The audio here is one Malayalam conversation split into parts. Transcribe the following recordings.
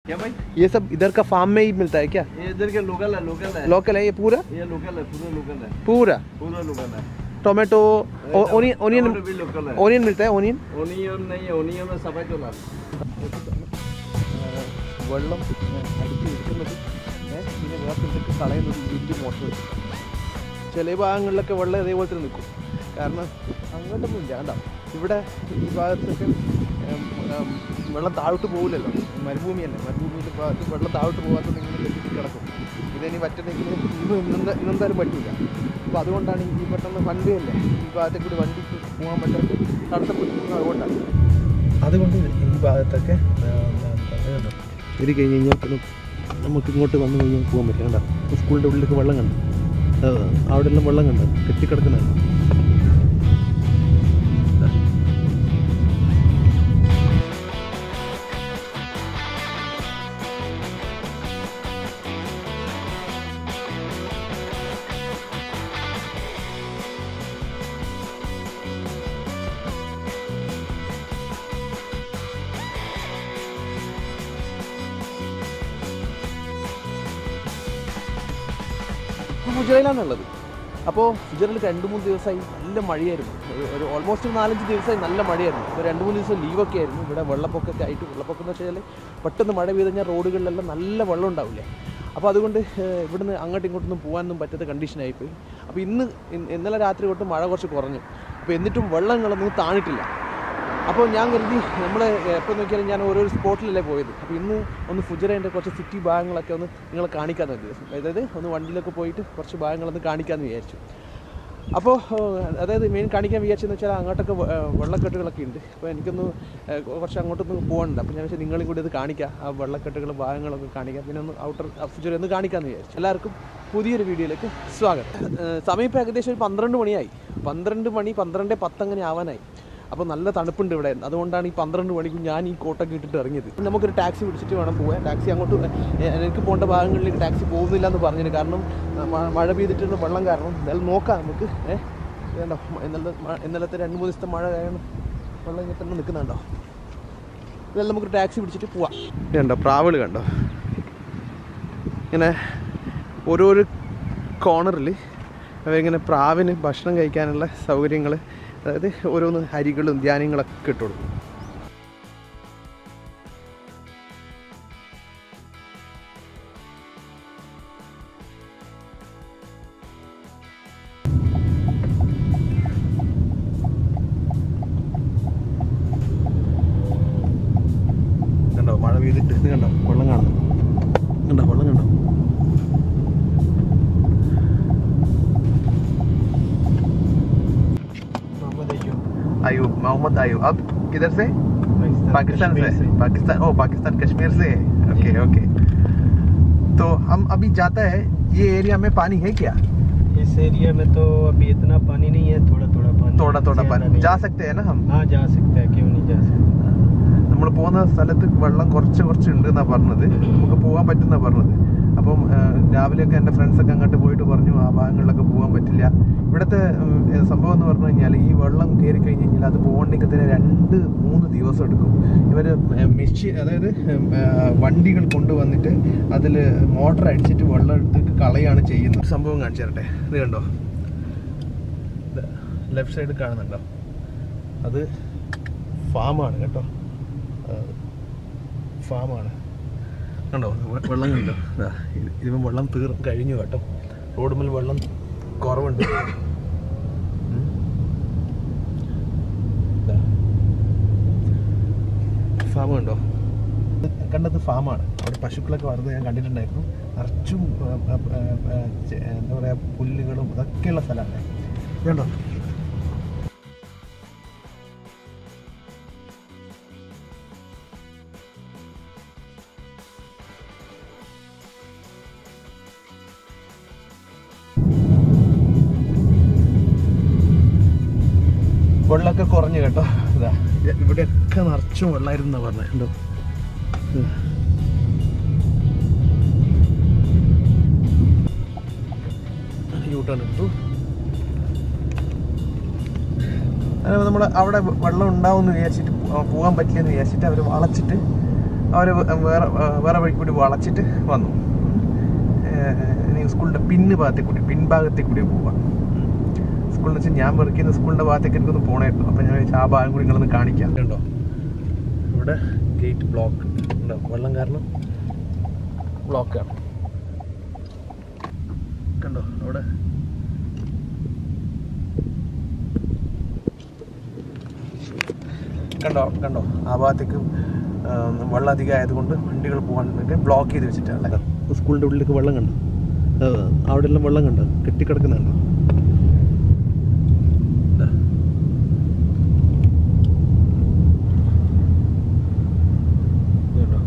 क्या भाई ये सब इधर का फार्म में ही मिलता है क्या ये इधर के लोकल है लोकल है लोकल है ये पूरा ये लोकल है पूरा लोकल है पूरा पूरा लोकल है टोमेटो ओनियन ओनियन टमाटर भी लोकल है ओनियन मिलता है ओनियन ओनियन नहीं है ओनियन में सफेद तो लाल വെള്ളം അടിച്ച് എടുക്കുന്നത് പിന്നെ വേർത്തിട്ട് കളയുന്നത് വലിയ മോശം ചില ഭാഗങ്ങളിലൊക്കെ വെള്ളം ഇതേപോലെ തന്നെ നിൽക്കും കാരണം അങ്ങോട്ടൊന്നും ഇല്ല കണ്ടോ ഇവിടെ ഈ ഭാഗത്തൊക്കെ ഉം, ഉം, വെള്ളം താഴോട്ട് പോകില്ലല്ലോ മരുഭൂമിയല്ലേ മരുഭൂമിയുടെ ഭാഗത്ത് വെള്ളം താഴോട്ട് പോകാത്തത് ഇങ്ങനെ കെട്ടി കിടക്കും ഇതിനി പറ്റണമെങ്കിൽ ഇന്ന് ഇന്നെന്താ ഇന്നെന്തായാലും പറ്റില്ല അപ്പോൾ അതുകൊണ്ടാണ് ഈ പെട്ടെന്ന് വണ്ടി അല്ലേ ഈ ഭാഗത്തേക്ക് കൂടി വണ്ടിക്ക് പോകാൻ പറ്റാത്ത തടസ്സപ്പെട്ടു അതുകൊണ്ടാണ് അതുകൊണ്ട് ഈ ഭാഗത്തൊക്കെ ഇത് കഴിഞ്ഞ് കഴിഞ്ഞാൽ പിന്നെ നമുക്ക് ഇങ്ങോട്ട് വന്നു കഴിഞ്ഞാൽ പോകാൻ പറ്റില്ല കണ്ടോ സ്കൂളിൻ്റെ ഉള്ളിലേക്ക് വെള്ളം കണ്ടു അവിടെ എല്ലാം വെള്ളം കണ്ടു കെട്ടിക്കിടക്കുന്നുണ്ട് ഗുജറയിലാണുള്ളത് അപ്പോൾ ഗുജറിൽ രണ്ട് മൂന്ന് ദിവസമായി നല്ല മഴയായിരുന്നു ഒരു- ഒരു ഓൾമോസ്റ്റ് ഒരു നാലഞ്ച് ദിവസമായി നല്ല മഴയായിരുന്നു ഇപ്പോൾ രണ്ട് മൂന്ന് ദിവസം ലീവൊക്കെ ആയിരുന്നു ഇവിടെ വെള്ളപ്പൊക്കമൊക്കെ ആയിട്ട് വെള്ളപ്പൊക്കം എന്ന് വെച്ചാൽ പെട്ടെന്ന് മഴ പെയ്ത് കഴിഞ്ഞാൽ റോഡുകളിലെല്ലാം നല്ല വെള്ളം ഉണ്ടാവില്ലേ അപ്പോൾ അതുകൊണ്ട് ഏഹ്, ഇവിടുന്ന് അങ്ങോട്ടും ഇങ്ങോട്ടൊന്നും പോകാനൊന്നും പറ്റാത്ത കണ്ടീഷനായിപ്പോയി അപ്പോൾ ഇന്ന് ഇന്ന് ഇന്നലെ രാത്രി തൊട്ട് മഴ കുറച്ച് കുറഞ്ഞു അപ്പോൾ എന്നിട്ടും വെള്ളങ്ങളൊന്നും താണിട്ടില്ല അപ്പോൾ ഞാൻ കരുതി നമ്മൾ എപ്പോൾ നോക്കിയാലും ഞാൻ ഓരോ സ്പോട്ടിലല്ലേ പോയത് അപ്പോൾ ഇന്ന് ഒന്ന് ഫുജറേൻ്റെ കുറച്ച് സിറ്റി ഭാഗങ്ങളൊക്കെ ഒന്ന് നിങ്ങളെ കാണിക്കാമെന്ന് വിചാരിച്ചു അതായത് ഒന്ന് വണ്ടിയിലൊക്കെ പോയിട്ട് കുറച്ച് ഭാഗങ്ങളൊന്ന് കാണിക്കാമെന്ന് വിചാരിച്ചു അപ്പോൾ അതായത് മെയിൻ കാണിക്കാൻ വിചാരിച്ചെന്ന് വെച്ചാൽ അങ്ങോട്ടൊക്കെ വെ- ഏഹ് വെള്ളക്കെട്ടുകളൊക്കെ ഉണ്ട് അപ്പോൾ എനിക്കൊന്ന് ഏഹ് കുറച്ച് അങ്ങോട്ടൊന്ന് പോകണ്ട അപ്പോൾ ഞാൻ വെച്ചാൽ നിങ്ങളും കൂടി ഇത് കാണിക്കാം ആ വെള്ളക്കെട്ടുകൾ ഭാഗങ്ങളൊക്കെ കാണിക്കാം പിന്നെ ഒന്ന് ഔട്ടർ ഫുജർ ഒന്ന് കാണിക്കാമെന്ന് വിചാരിച്ചു എല്ലാവർക്കും പുതിയൊരു വീഡിയോയിലേക്ക് സ്വാഗതം ഏഹ് സമയം ഇപ്പോൾ ഏകദേശം ഒരു പന്ത്രണ്ട് മണിയായി പന്ത്രണ്ട് മണി പന്ത്രണ്ട് പത്ത് അങ്ങനെ ആവാനായി അപ്പോൾ നല്ല തണുപ്പുണ്ട് ഇവിടെ അതുകൊണ്ടാണ് ഈ പന്ത്രണ്ട് മണിക്ക് ഞാൻ ഈ കോട്ടൊക്കെ ഇട്ടിട്ട് ഇറങ്ങിയത് നമുക്കൊരു ടാക്സി പിടിച്ചിട്ട് വേണം പോകാൻ ടാക്സി അങ്ങോട്ട് എ- എനിക്ക് പോകേണ്ട ഭാഗങ്ങളിലേക്ക് ടാക്സി പോകുന്നില്ല എന്ന് പറഞ്ഞിട്ട് കാരണം മ- മഴ പെയ്തിട്ടുണ്ട് വെള്ളം കാരണം എന്തായാലും നോക്കാം നമുക്ക് ഏഹ് വേണ്ടോ ഇന്നലത്തെ മ- ഇന്നലത്തെ രണ്ട് മൂന്ന് ദിവസത്തെ മഴ കാരണം വെള്ളം ഇങ്ങനെ തന്നെ നിൽക്കുന്നുണ്ടോ ഇതെല്ലാം നമുക്കൊരു ടാക്സി പിടിച്ചിട്ട് പോവാം കണ്ടോ പ്രാവള് കണ്ടോ ഇങ്ങനെ ഓരോരോ കോർണറിൽ ഇങ്ങനെ പ്രാവിന് ഭക്ഷണം കഴിക്കാനുള്ള സൗകര്യങ്ങൾ അതായത് ഓരോന്ന് അരികളും ധാന്യങ്ങളൊക്കെ ഇട്ട് കൊടുക്കും കണ്ടോ മഴ പെയ്തിട്ട് ഇത് കണ്ടോ വെള്ളം കാണുന്നു കണ്ടോ വെള്ളം കണ്ടോ अयूब मोहम्मद अयूब अब किधर से पाकिस्तान से पाकिस्तान ओ पाकिस्तान कश्मीर से ओके ओके तो हम अभी जाता है ये एरिया में पानी है क्या इस एरिया में तो अभी इतना पानी नहीं है थोड़ा थोड़ा पानी थोड़ा थोड़ा ज्यादा पानी नहीं जा है। सकते हैं ना हम हाँ जा सकते हैं क्यों नहीं जा सकते നമ്മൾ പോകുന്ന സ്ഥലത്ത് വെള്ളം കുറച്ച് കുറച്ച് ഉണ്ട് എന്നാ പറഞ്ഞത് നമുക്ക് പോകാൻ പറ്റുന്ന പറഞ്ഞത് അപ്പം ആ, രാവിലെയൊക്കെ എൻ്റെ ഫ്രണ്ട്സൊക്കെ അങ്ങോട്ട് പോയിട്ട് പറഞ്ഞു ആ ഭാഗങ്ങളിലൊക്കെ പോകാൻ പറ്റില്ല ഇവിടുത്തെ ഉം, ഏ, സംഭവം എന്ന് പറഞ്ഞു കഴിഞ്ഞാൽ ഈ വെള്ളം കയറി കഴിഞ്ഞ് കഴിഞ്ഞാൽ അത് പോകണമെങ്കിൽ തന്നെ രണ്ട് മൂന്ന് ദിവസം എടുക്കും ഇവർ മെഷീൻ അതായത് ഉം, ആ, വണ്ടികൾ കൊണ്ടുവന്നിട്ട് അതിൽ മോട്ടർ അടിച്ചിട്ട് വെള്ളം എടുത്തിട്ട് കളയാണ് ചെയ്യുന്നത് ഒരു സംഭവം കാണിച്ചു തരട്ടെ ഇത് കണ്ടോ ലെഫ്റ്റ് സൈഡ് കാണുന്നുണ്ടോ അത് ഫാമാണ് കേട്ടോ ഫാമാണ് കണ്ടോ വെ- വെള്ളം കണ്ടോ ദാ, ഇത് ഇതിപ്പം വെള്ളം തീർ കഴിഞ്ഞു കേട്ടോ റോഡ് മേൽ വെള്ളം കുറവുണ്ട് ഉം. ദാ. ഫാം കണ്ടോ ഇത് കണ്ടത് ഫാമാണ് അവിടെ പശുക്കളൊക്കെ വളർന്നത് ഞാൻ കണ്ടിട്ടുണ്ടായിരുന്നു നിറച്ചും ആ, ആ, ആ, ആ, ചെ- എന്താ പറയുക പുല്ലുകളും ഇതൊക്കെയുള്ള സ്ഥലമാണ് ഇതുണ്ടോ വെള്ളമൊക്കെ കുറഞ്ഞു കേട്ടോ ഇതാ ഇത് ഇവിടെയൊക്കെ നിറച്ചും വെള്ളമായിരുന്നു എന്നാ പറഞ്ഞത് കണ്ടോ ഇത്. യൂ ടേൺ എടുത്തു അങ്ങനെ നമ്മൾ അവിടെ വെള്ളം ഉണ്ടാവും എന്ന് വിചാരിച്ചിട്ട് പോ- പോകാൻ പറ്റില്ലെന്ന് വിചാരിച്ചിട്ട് അവർ വളച്ചിട്ട് അവർ വേറെ വേറെ വഴി കൂടി വളച്ചിട്ട് വന്നു ഏഹ് ഇനി സ്കൂളിൻ്റെ പിന്ന് ഭാഗത്തേക്ക് കൂടി പിൻഭാഗത്തേക്ക് കൂടി പോവാം സ്കൂളിൽ വെച്ച് ഞാൻ വെറുക്കുന്ന സ്കൂളിൻ്റെ ഭാഗത്തേക്ക് എനിക്കൊന്ന് പോകണമായിരുന്നു അപ്പം ഞാൻ വിചാരിച്ചു ആ ഭാഗം കൂടി നിങ്ങളൊന്ന് കാണിക്കാം കണ്ടോ ഇവിടെ ഗേറ്റ് ബ്ലോക്ക് ഉണ്ടോ വെള്ളം കാരണം ബ്ലോക്കാണ് കണ്ടോ അവിടെ കണ്ടോ കണ്ടോ ആ ഭാഗത്തേക്ക് ആ, വെള്ളം അധികം ആയതുകൊണ്ട് വണ്ടികൾ പോകാൻ വേണ്ടി ബ്ലോക്ക് ചെയ്ത് വെച്ചിട്ടാണ് സ്കൂളിൻ്റെ ഉള്ളിലേക്ക് വെള്ളം കണ്ടോ അവിടെ എല്ലാം വെള്ളം കണ്ടോ കെട്ടിക്കിടക്കുന്നുണ്ടോ ദാ. ഇത് കണ്ടോ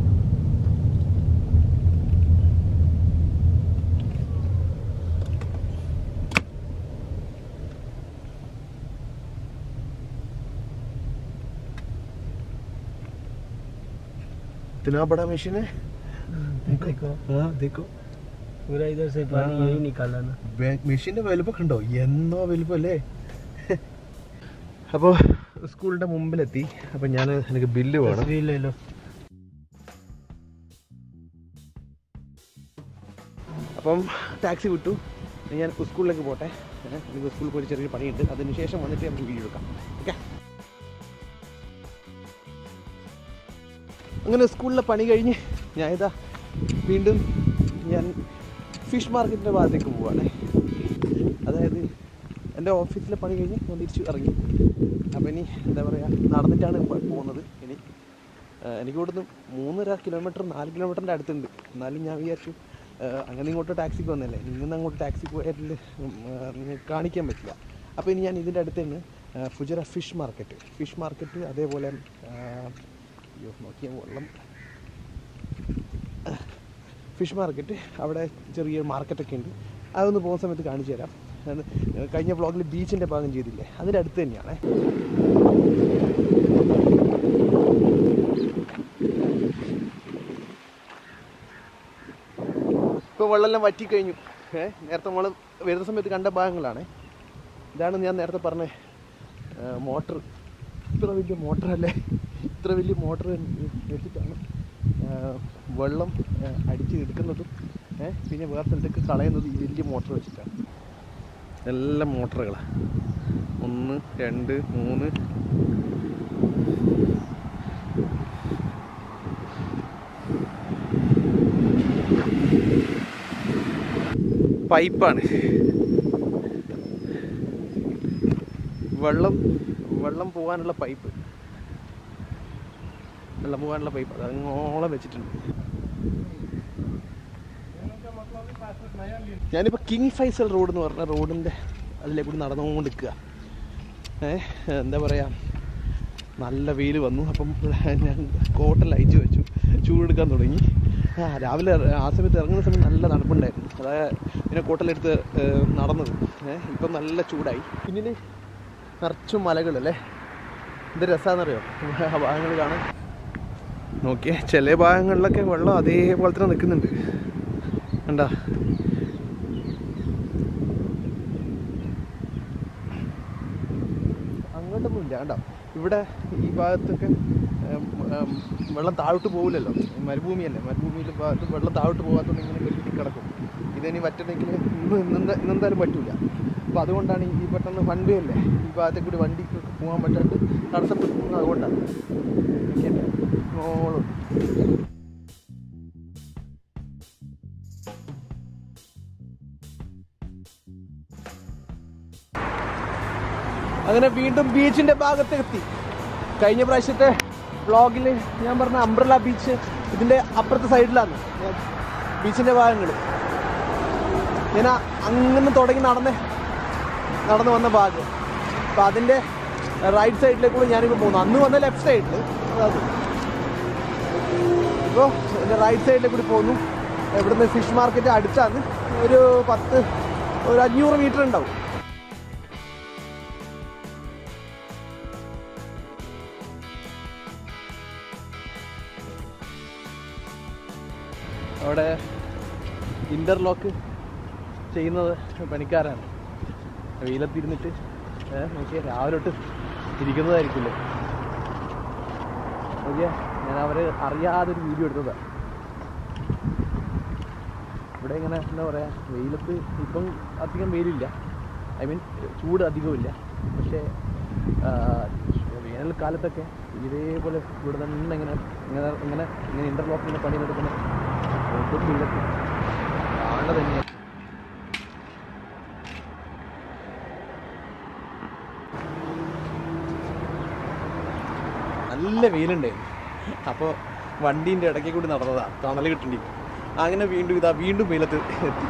इतना बड़ा मशीन है देखो हाँ देखो पूरा इधर से पानी हाँ। यही निकाला ना മെഷീൻ്റെ വലുപ്പം കണ്ടോ എന്നോ വലുപ്പം അല്ലേ അപ്പോൾ സ്കൂളിൻ്റെ മുമ്പിലെത്തി അപ്പം ഞാൻ എനിക്ക് ബില്ല് വേണം तस्वीर ले लो അപ്പം ടാക്സി വിട്ടു ഇനി ഞാൻ സ്കൂളിലേക്ക് പോട്ടെ ഏഹ്, എനിക്ക് സ്കൂളിൽ പോയി ചെറിയൊരു പണിയുണ്ട് അതിന് ശേഷം വന്നിട്ട് നമുക്ക് വീഡിയോ എടുക്കാം ഓക്കെ അങ്ങനെ സ്കൂളിലെ പണി കഴിഞ്ഞ് ഞാൻ ഇതാ വീണ്ടും ഞാൻ ഫിഷ് മാർക്കറ്റിൻ്റെ ഭാഗത്തേക്ക് പോവാണ് അതായത് എൻ്റെ ഓഫീസിലെ പണി കഴിഞ്ഞ് ഞാൻ തിരിച്ചു ഇറങ്ങി അപ്പോൾ ഇനി എന്താ പറയുക നടന്നിട്ടാണ് പോ- പോകുന്നത് ഇനി ആ, എനിക്ക് ഇവിടുന്ന് മൂന്നര കിലോമീറ്റർ നാല് കിലോമീറ്ററിൻ്റെ അടുത്തുണ്ട് എന്നാലും ഞാൻ വിചാരിച്ചു ആ, അങ്ങനെ ഇങ്ങോട്ട് ടാക്സിക്ക് വന്നല്ലേ ഇങ്ങനെ അങ്ങോട്ട് ടാക്സിക്ക് പോയാൽ ഉം, ആ, നിങ്ങൾക്ക് കാണിക്കാൻ പറ്റില്ല അപ്പോൾ ഇനി ഞാൻ ഇതിൻ്റെ അടുത്ത് തന്നെ ആ, Fujairah fish market fish market അതേപോലെ ആ, അയ്യോ നോക്കിയ വെള്ളം ഫിഷ് മാർക്കറ്റ് അവിടെ ചെറിയ മാർക്കറ്റൊക്കെ ഉണ്ട് അതൊന്ന് പോകുന്ന സമയത്ത് കാണിച്ചു തരാം അത് കഴിഞ്ഞ വ്ളോഗിൽ ബീച്ചിൻ്റെ ഭാഗം ചെയ്തില്ലേ അതിൻ്റെ അടുത്ത് തന്നെയാണ് ഇപ്പോൾ വെള്ളമെല്ലാം വറ്റിക്കഴിഞ്ഞു ഏ നേരത്തെ നമ്മൾ വരുന്ന സമയത്ത് കണ്ട ഭാഗങ്ങളാണ് ഇതാണ് ഞാൻ നേരത്തെ പറഞ്ഞ മോട്ടർ ഇത്ര വലിയ മോട്ടറല്ലേ ഇത്ര വലിയ മോട്ടർ വെച്ചിട്ടാണ് ആ, വെള്ളം ആ, അടിച്ച് എടുക്കുന്നതും ഏ, പിന്നെ വേറെ സ്ഥലത്തേക്ക് കളയുന്നത് ഈ വലിയ മോട്ടർ വെച്ചിട്ടാണ് എല്ലാം മോട്ടറുകളാണ് ഒന്ന് രണ്ട് മൂന്ന് പൈപ്പാണ് വെള്ളം വെള്ളം പോകാനുള്ള പൈപ്പ് വെള്ളം പോകാനുള്ള പൈപ്പ് അത് അങ്ങോളം വെച്ചിട്ടുണ്ട് ഞാനിപ്പോൾ കിങ് ഫൈസൽ റോഡ് എന്ന് പറഞ്ഞ റോഡിൻ്റെ അതിലെ കൂടി നടന്നുകൊണ്ട് നിൽക്കുക ഏഹ് എന്താ പറയുക നല്ല വെയിൽ വന്നു അപ്പം ഞാൻ കോട്ടെല്ലാം അയച്ചു വെച്ചു ചൂടെടുക്കാൻ തുടങ്ങി ആ രാവിലെ ഇറ- ആ സമയത്ത് ഇറങ്ങുന്ന സമയത്ത് നല്ല തണുപ്പുണ്ടായിരുന്നു അതായത് പിന്നെ കോട്ടെല്ലെടുത്ത് ഏഹ്, നടന്നത് ഏഹ് ഇപ്പം നല്ല ചൂടായി പിന്നിന് നിറച്ചും മലകളല്ലേ എന്ത് രസമാണെന്നറിയോ ആ ഭാഗങ്ങൾ കാണാൻ നോക്കിയേ ചില ഭാഗങ്ങളിലൊക്കെ വെള്ളം അതേപോലെ തന്നെ നിൽക്കുന്നുണ്ട് കണ്ടാ അങ്ങോട്ടൊന്നും ഇല്ല കണ്ടോ ഇവിടെ ഈ ഭാഗത്തൊക്കെ ഉം, ഉം, വെള്ളം താഴോട്ട് പോകില്ലല്ലോ മരുഭൂമിയല്ലേ മരുഭൂമിയിൽ ഭാഗത്ത് വെള്ളം താഴോട്ട് പോകാത്തതുകൊണ്ട് ഇങ്ങനെ കെട്ടി കിടക്കും ഇതിനി വറ്റണമെങ്കിൽ ഇന്ന് ഇന്നെന്താ ഇന്നെന്തായാലും പറ്റൂല അപ്പോൾ അതുകൊണ്ടാണ് ഈ പെട്ടെന്ന് വൺ വേ അല്ലേ ഈ ഭാഗത്തേക്ക് കൂടി വണ്ടിക്കൊക്കെ പോകാൻ പറ്റാണ്ട് തടസ്സപ്പെട്ടു പോകുന്നത് അതുകൊണ്ടാണ് ഓക്കെ ഓളും അങ്ങനെ വീണ്ടും ബീച്ചിന്റെ ഭാഗത്ത് എത്തി കഴിഞ്ഞ പ്രാവശ്യത്തെ വ്ളോഗിൽ ഞാൻ പറഞ്ഞ അംബ്രല ബീച്ച് ഇതിന്റെ അപ്പുറത്തെ സൈഡിലാണ് ബീച്ചിന്റെ ഭാഗങ്ങൾ ഞാൻ ആ- അങ്ങനെ തുടങ്ങി നടന്ന് നടന്നു വന്ന ഭാഗം അപ്പം അതിന്റെ റൈറ്റ് സൈഡിലേക്കൂടെ ഞാനിപ്പോൾ പോകുന്നു അന്ന് വന്ന ലെഫ്റ്റ് സൈഡിൽ ഇപ്പോൾ എൻ്റെ റൈറ്റ് സൈഡിൽ കൂടി പോകുന്നു ഇവിടുന്ന് ഫിഷ് മാർക്കറ്റ് അടുത്താണ് ഒരു പത്ത് ഒരു അഞ്ഞൂറ് മീറ്റർ ഉണ്ടാവും അവിടെ ഇൻ്റർലോക്ക് ചെയ്യുന്നത് പണിക്കാരാണ് വെയിലത്തിരുന്നിട്ട് ഏഹ് നോക്കിയാൽ രാവിലെ തൊട്ട് ഇരിക്കുന്നതായിരിക്കില്ലേ നോക്കിയാ ഞാൻ അവർ അറിയാതെ ഒരു വീഡിയോ എടുത്തതാണ് ഇവിടെ ഇങ്ങനെ എന്താ പറയുക വെയിലത്ത് ഇപ്പം അധികം വെയിലില്ല ഐ മീൻ ചൂട് അധികമില്ല പക്ഷേ ആ, വേനൽക്കാലത്തൊക്കെ ഇതേപോലെ ഇവിടെ തന്നെ ഇങ്ങനെ ഇങ്ങനെ ഇങ്ങനെ ഇങ്ങനെ ഇൻ്റർലോക്കിൻ്റെ പണി നടക്കുന്ന വെയിലത്ത് കാണുന്നത് തന്നെയാണ് നല്ല വെയിലുണ്ടായിരുന്നു അപ്പോൾ വണ്ടീൻ്റെ ഇടയ്ക്ക് കൂടി നടന്നതാണ് തണൽ കിട്ടേണ്ടി അങ്ങനെ വീണ്ടും ഇതാ വീണ്ടും വെയിലത്ത് എത്തി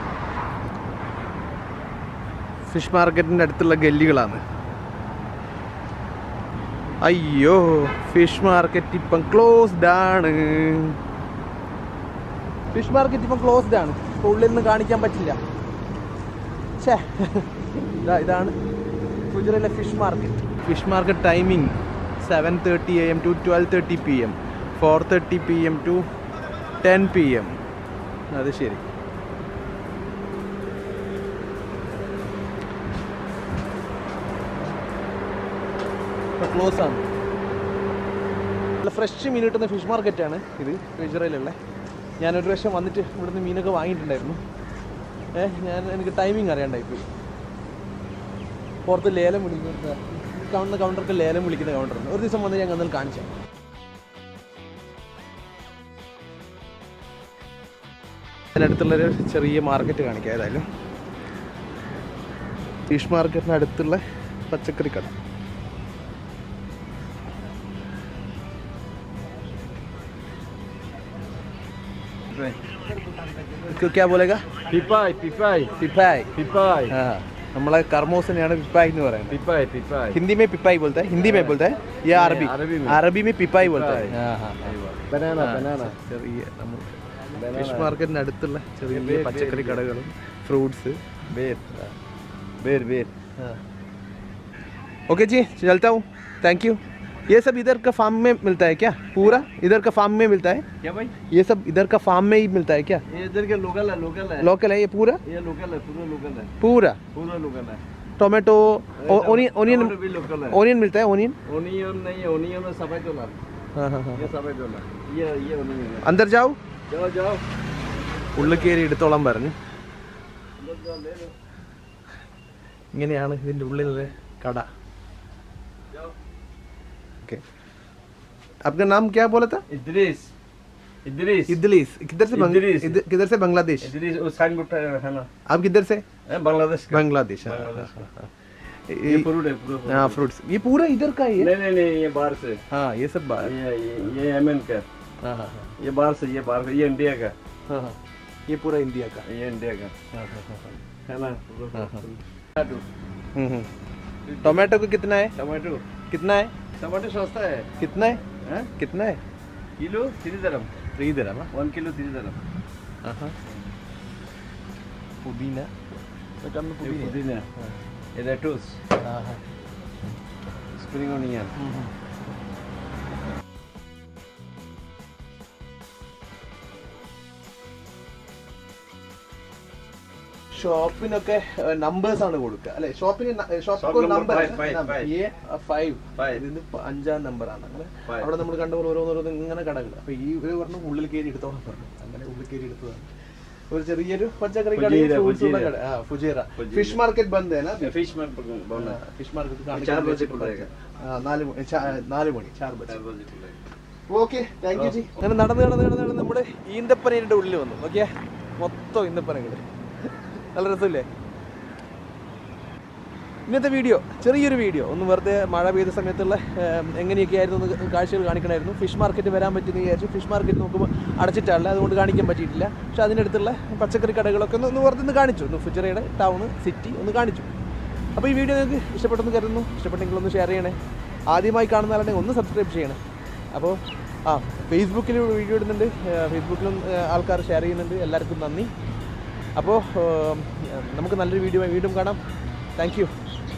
ഫിഷ് മാർക്കറ്റിൻ്റെ അടുത്തുള്ള ഗല്ലികളാണ് അയ്യോ ഫിഷ് മാർക്കറ്റ് ഇപ്പം ക്ലോസ്ഡ് ആണ് ഫിഷ് മാർക്കറ്റ് ഇപ്പം ക്ലോസ്ഡ് ആണ് ഇപ്പോൾ ഉള്ളിൽ നിന്ന് കാണിക്കാൻ പറ്റില്ല ഛേ ഇതാ ഇതാണ് ഗുജറിലെ fish market fish market timing seven thirty A M to twelve thirty P M four thirty P M to ten P M അത് ശരി ക്ലോസ് ആണ് നല്ല ഫ്രഷ് മീൻ കിട്ടുന്ന ഫിഷ് മാർക്കറ്റാണ് ഇത് ഗുജറയിലുള്ള ഞാനൊരു പ്രാവശ്യം വന്നിട്ട് ഇവിടുന്ന് മീനൊക്കെ വാങ്ങിയിട്ടുണ്ടായിരുന്നു ഏ ഞാൻ എനിക്ക് ടൈമിംഗ് അറിയാണ്ടായിപ്പോയി പുറത്ത് ലേലം വിളിക്കുന്ന കാണുന്ന കൗണ്ടർക്ക് ലേലം വിളിക്കുന്ന കൗണ്ടറുണ്ട് ഒരു ദിവസം വന്ന് ഞാൻ എന്നാൽ കാണിച്ചു അതിനടുത്തുള്ളൊരു ചെറിയ മാർക്കറ്റ് കാണിക്കാം ഏതായാലും ഫിഷ് മാർക്കറ്റിന് അടുത്തുള്ള പച്ചക്കറി കട इसको क्या बोलेगा പിപ്പായ് പിപ്പായ് पिपाई പിപ്പായ് हाँ നമ്മളെ കർമോസിനെയാണ് പിപ്പായി എന്ന് പറയുന്നത് പിപ്പായ് പിപ്പായ് हिंदी में पिपाई बोलता है हिंदी में बोलता है या अरबी अरबी में। अरबी में पिपाई बोलता है पिपाई। हाँ हाँ ബനാന ആ, ബനാന ചെറിയ നമ്മൾ Banana. ഫിഷ് മാർക്കറ്റിന് അടുത്തുള്ള ചെറിയ ബേ- ബേ- പച്ചക്കറി ബേ- കടകളും ഫ്രൂട്ട്സ് बेर बेर बेर ओके जी चलता हूँ थैंक यू ये सब इधर का फार्म में मिलता है क्या पूरा इधर का फार्म में मिलता है क्या भाई ये सब इधर का फार्म में ही मिलता है क्या ये इधर के लोकल है लोकल है लोकल है ये पूरा ये लोकल है पूरा लोकल है पूरा पूरा लोकल है टोमेटो ओनियन ओनियन टमाटर भी लोकल है ओनियन मिलता है ओनियन ओनियन नहीं ओनियन में सफेद डॉलर हाँ हाँ हाँ ये सफेद डॉलर ये ये ओनियन है अंदर जाओ जाओ जाओ ഉള്ളിൽ കയറി എടുത്തോളാൻ പറഞ്ഞു अंदर जाओ ले लो ഇങ്ങനെയാണ് ഇതിൻ്റെ ഉള്ളിലെ കട जाओ ओके आपका नाम क्या बोला था इदरीस इदरीस इदलीस किधर से बंग- इदरीस। इधर- किधर से बांग्लादेश इदरीस वो साइन बोर्ड है ना आप किधर से है बांग्लादेश का बांग्लादेश हाँ, बांग्लादेश हाँ, का। हाँ, ये ये- फ्रूट है पूरा हाँ फ्रूट्स ये पूरा इधर का ही है नहीं नहीं नहीं ये बाहर से हाँ ये सब बाहर ये ये ये यमन का हाँ हाँ हाँ ये बाहर से ये बाहर से ये इंडिया का हाँ हाँ ये पूरा इंडिया का ये इंडिया का हाँ हाँ हाँ हाँ है ना हाँ, हाँ। टमाटो हम्म, हम्म। टोमेटो का कितना है टमाटो कितना है टमाटो सस्ता है कितना है हैं? कितना है किलो थ्री दरम थ्री दिरहम हाँ? वन किलो थ्री दरम हाँ हाँ पुदीना बेटा हमने ये पुदीना पुदीना हाँ ये लेटूस हाँ हाँ स्प्रिंग ऑनियन हम्म, हम्म। ഷോപ്പിനൊക്കെ നമ്പേഴ്സ് ആണ് കൊടുക്കുക അല്ലെ ഷോപ്പിന് Shop ഷോപ്പിന് number number five, five, five. Five Five. ഇതിന് പ- അഞ്ചാം നമ്പർ ആണ് അങ്ങനെ Five. അവിടെ നമ്മൾ കണ്ട പോലെ ഓരോന്നോരോന്ന് ഇങ്ങനെ കടകൾ അപ്പൊ ഈ ഒരു പറഞ്ഞു ഉള്ളിൽ കയറി എടുത്തോളം പറഞ്ഞു അങ്ങനെ ഉള്ളിൽ കയറി എടുത്തതാണ് ഒരു ചെറിയൊരു പച്ചക്കറി കടയും ഫുജീറ, ഫ്രൂട്ട്സ് ഉള്ള ഫുജീറ. കട ആ ഫുജേറ ഫുജീറ. ഫിഷ് മാർക്കറ്റ് ബന്ദ് है ना फिश में बोलना ഫിഷ് മാർക്കറ്റ് चार बजे खुलेगा നാല് മണി ചാ- നാല് മണി ചാർ ബജെ चार बजे खुलेगा ഓക്കെ താങ്ക് യു ജി അങ്ങനെ നടന്ന് നടന്ന് നടന്ന് നടന്ന് നമ്മുടെ ഈന്തപ്പനയുടെ ഉള്ളിൽ വന്നു നോക്കിയേ മൊത്തം ഈന്തപ്പനകൾ നല്ല രസമില്ലേ ഇന്നത്തെ വീഡിയോ ചെറിയൊരു വീഡിയോ ഒന്ന് വെറുതെ മഴ പെയ്ത സമയത്തുള്ള ഏം, എങ്ങനെയൊക്കെയായിരുന്നു ഒന്ന് കാഴ്ചകൾ കാണിക്കണമായിരുന്നു ഫിഷ് മാർക്കറ്റ് വരാൻ പറ്റുമെന്ന് വിചാരിച്ചു ഫിഷ് മാർക്കറ്റ് നോക്കുമ്പോൾ അടച്ചിട്ടാണ് അതുകൊണ്ട് കാണിക്കാൻ പറ്റിയിട്ടില്ല പക്ഷേ അതിനടുത്തുള്ള പച്ചക്കറി കടകളൊക്കെ ഒന്ന് ഒന്ന് വെറുതെ ഒന്ന് കാണിച്ചു ഒന്ന് ഫുജറയുടെ ടൗൺ സിറ്റി ഒന്ന് കാണിച്ചു അപ്പോൾ ഈ വീഡിയോ നിങ്ങൾക്ക് ഇഷ്ടപ്പെട്ടെന്ന് കരുതുന്നു ഇഷ്ടപ്പെട്ടെങ്കിൽ ഒന്ന് ഷെയർ ചെയ്യണേ ആദ്യമായി കാണുന്ന ആളുണ്ടെങ്കിൽ ഒന്ന് സബ്സ്ക്രൈബ് ചെയ്യണേ അപ്പോൾ ആ ഫേസ്ബുക്കിൽ വീഡിയോ ഇടുന്നുണ്ട് ഏഹ് ഫേസ്ബുക്കിലും ഏഹ് ആൾക്കാർ ഷെയർ ചെയ്യുന്നുണ്ട് എല്ലാവർക്കും നന്ദി അപ്പോൾ ഏഹ് നമുക്ക് നല്ലൊരു വീഡിയോ വീണ്ടും കാണാം താങ്ക് യു